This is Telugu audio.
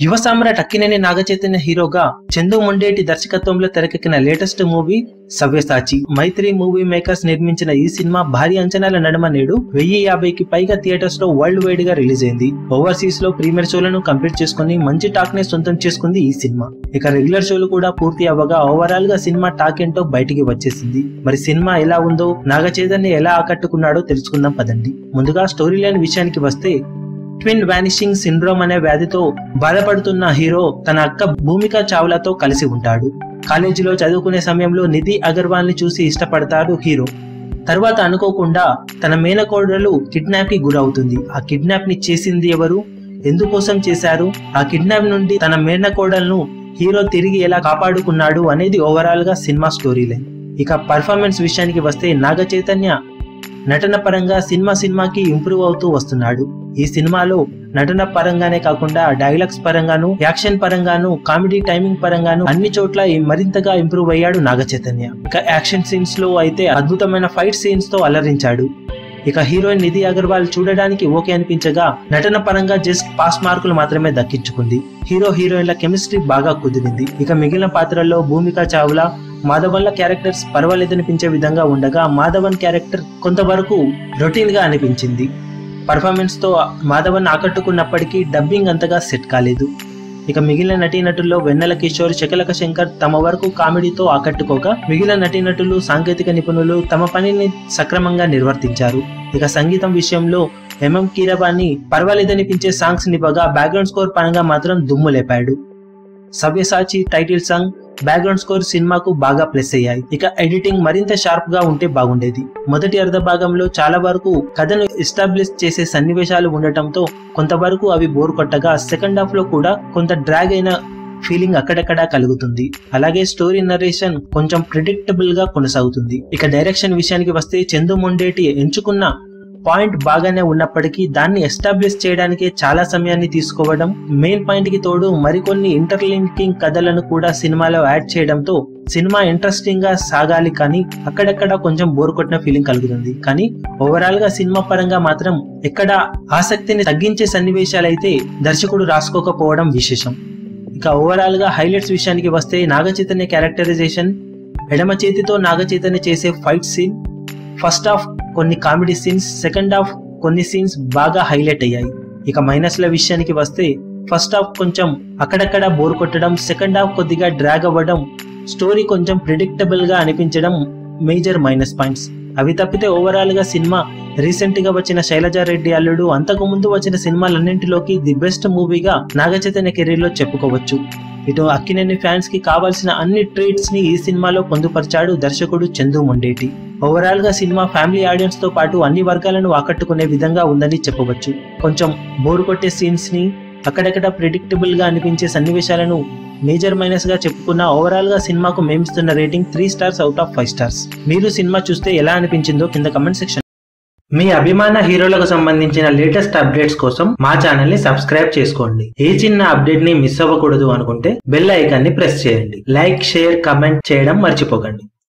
యువ సామ్రాట్ అక్కినేని నాగచైతన్య హీరోగా చందు మొండేటి దర్శకత్వంలో తెరకెక్కిన latest movie Savyasachi Mythri movie makers నిర్మించిన ఈ సినిమా భారీ అంచనాల నడుమ నేడు వెయ్యి యాభైకి పైగా థియేటర్స్ లో వరల్డ్ వైడ్ గా రిలీజ్ అయింది ఓవర్సీస్ లో ప్రీమియర్ షోలను కంప్లీట్ చేసుకుని మంచి టాక్ ని సొంతం చేసుకుంది ఈ సినిమా ఇక రెగ్యులర్ షోలు కూడా పూర్తి అవ్వగా ఓవరాల్ గా సినిమా టాక్ ఏంటో బయటికి వచ్చేసింది మరి సినిమా ఎలా ఉందో నాగచైతన్య ఎలా ఆకట్టుకున్నాడో తెలుసుకుందాం పదండి ముందుగా స్టోరీ లైన్ విషయానికి వస్తే ట్విన్ వానిషింగ్ సిండ్రోమ్ అనే వ్యాధితో బాధపడుతున్న హీరో తన అక్క భూమిక చావ్లాతో కలిసి ఉంటాడు కాలేజీలో చదువుకునే సమయంలో నిధి అగర్వాల్ ని చూసి ఇష్టపడతాడు హీరో తర్వాత అనుకోకుండా తన మేనకోడలు కిడ్నాప్ కి గురవుతుంది ఆ కిడ్నాప్ ని చేసింది ఎవరు ఎందుకోసం చేశారు ఆ కిడ్నాప్ నుండి తన మేనకోడలను హీరో తిరిగి ఎలా కాపాడుకున్నాడు అనేది ఓవరాల్ గా సినిమా స్టోరీ లైన్ ఇక పర్ఫార్మెన్స్ విషయానికి వస్తే నాగ చైతన్య నటన పరంగా సినిమా సినిమాకి ఇంప్రూవ్ అవుతూ వస్తున్నాడు ఈ సినిమాలో నటన పరంగానే కాకుండా డైలాగ్స్ పరంగాను యాక్షన్ పరంగాను కామెడీ టైమింగ్ పరంగాను అన్ని చోట్ల ఈ మరింతగా ఇంప్రూవ్ అయ్యాడు నాగ చైతన్య ఇక యాక్షన్ సీన్స్ లో అయితే అద్భుతమైన ఫైట్ సీన్స్ తో అలరించాడు ఇక హీరోయిన్ నిధి అగర్వాల్ చూడడానికి ఓకే అనిపించగా నటన పరంగా జస్ట్ పాస్ మార్కులు మాత్రమే దక్కించుకుంది హీరో హీరోయిన్ల కెమిస్ట్రీ బాగా కుదిరింది ఇక మిగిలిన పాత్రల్లో భూమిక చావ్లా మాధవన్ల క్యారెక్టర్స్ పర్వాలేదనిపించే విధంగా ఉండగా మాధవన్ క్యారెక్టర్ కొంతవరకు రొటీన్ గా అనిపించింది పర్ఫార్మెన్స్ తో మాధవన్ ఆకట్టుకున్నప్పటికీ డబ్బింగ్ అంతగా సెట్ కాలేదు ఇక మిగిలిన నటీనటుల్లో వెన్నెల కిషోర్ శకలక శంకర్ తమ వరకు కామెడీతో ఆకట్టుకోగా మిగిలిన నటీనటులు సాంకేతిక నిపుణులు తమ పనిని సక్రమంగా నిర్వర్తించారు ఇక సంగీతం విషయంలో ఎంఎం కీరవాణి పర్వాలేదనిపించే సాంగ్స్ నివ్వగా బ్యాక్గ్రౌండ్ స్కోర్ పరంగా మాత్రం దుమ్ము లేపాడు Savyasachi title song background score సినిమాకు బాగా ప్లస్ అయ్యాయి ఇక ఎడిటింగ్ మరింత షార్ప్ గా ఉంటే బాగుండేది మొదటి అర్ధ భాగంలో చాలా వరకు కథను ఎస్టాబ్లిష్ చేసే సన్నివేశాలు ఉండటంతో కొంతవరకు అవి బోర్ కొట్టగా సెకండ్ హాఫ్ లో కూడా కొంత డ్రాగ్ అయిన ఫీలింగ్ అక్కడక్కడా కలుగుతుంది అలాగే స్టోరీ నరేషన్ కొంచెం ప్రిడిక్టబుల్ గా కొనసాగుతుంది ఇక డైరెక్షన్ విషయానికి వస్తే చందు మొండేటి ఎంచుకున్న పాయింట్ బాగానే ఉన్నప్పటికీ దాన్ని ఎస్టాబ్లిష్ చేయడానికే చాలా సమయాన్ని తీసుకోవడం మెయిన్ పాయింట్ కి తోడు మరికొన్ని ఇంటర్లింకింగ్ కథలను కూడా సినిమాలో యాడ్ చేయడంతో సినిమా ఇంట్రెస్టింగ్ గా సాగాలి కానీ అక్కడక్కడ కొంచెం బోర్ కొట్టిన ఫీలింగ్ కలుగుతుంది కానీ ఓవరాల్ గా సినిమా పరంగా మాత్రం ఎక్కడ ఆసక్తిని తగ్గించే సన్నివేశాలైతే దర్శకుడు రాసుకోకపోవడం విశేషం ఇక ఓవరాల్ గా హైలైట్స్ విషయానికి వస్తే నాగచైతన్య క్యారెక్టరైజేషన్ ఎడమ చేతితో నాగచైతన్య చేసే ఫైట్ సీన్ ఫస్ట్ హాఫ్ కొన్ని కామెడీ సీన్స్ సెకండ్ హాఫ్ కొన్ని సీన్స్ బాగా హైలైట్ అయ్యాయి ఇక మైనస్ల విషయానికి వస్తే ఫస్ట్ హాఫ్ కొంచెం అక్కడక్కడ బోర్ కొట్టడం సెకండ్ హాఫ్ కొద్దిగా డ్రాగ్ అవ్వడం స్టోరీ కొంచెం ప్రిడిక్టబుల్ గా అనిపించడం మేజర్ మైనస్ పాయింట్స్ అవి తప్పితే ఓవరాల్ గా సినిమా రీసెంట్ గా వచ్చిన శైలజారెడ్డి అల్లుడు అంతకు ముందు వచ్చిన సినిమాలన్నింటిలోకి ది బెస్ట్ మూవీగా నాగచైతన్య కెరీర్ లో చెప్పుకోవచ్చు ఇటు అక్కినేని ఫ్యాన్స్ కి కావాల్సిన అన్ని ట్రీట్స్ ని ఈ సినిమాలో పొందుపరిచాడు దర్శకుడు చందు మొండేటి ఓవరాల్ గా సినిమా ఫ్యామిలీ ఆడియన్స్ తో పాటు అన్ని వర్గాలను ఆకట్టుకునే విధంగా ఉందని చెప్పవచ్చు కొంచెం బోర్ కొట్టే సీన్స్ ని అక్కడక్కడ ప్రిడిక్టబుల్ గా అనిపించే సన్నివేశాలను మేజర్ మైనస్ గా చెప్పుకున్న ఓవరాల్ గా సినిమాకు మేమిస్తున్న rating three stars out of five stars మీరు సినిమా చూస్తే ఎలా అనిపించిందో కింద కమెంట్ సెక్షన్ మీ అభిమాన హీరోలకు సంబంధించిన లేటెస్ట్ అప్డేట్స్ కోసం మా ఛానల్ ని సబ్స్క్రైబ్ చేసుకోండి ఏ చిన్న అప్డేట్ ని మిస్ అవ్వకూడదు అనుకుంటే బెల్ ఐకాన్ ని ప్రెస్ చేయండి లైక్ షేర్ కమెంట్ చేయడం మర్చిపోకండి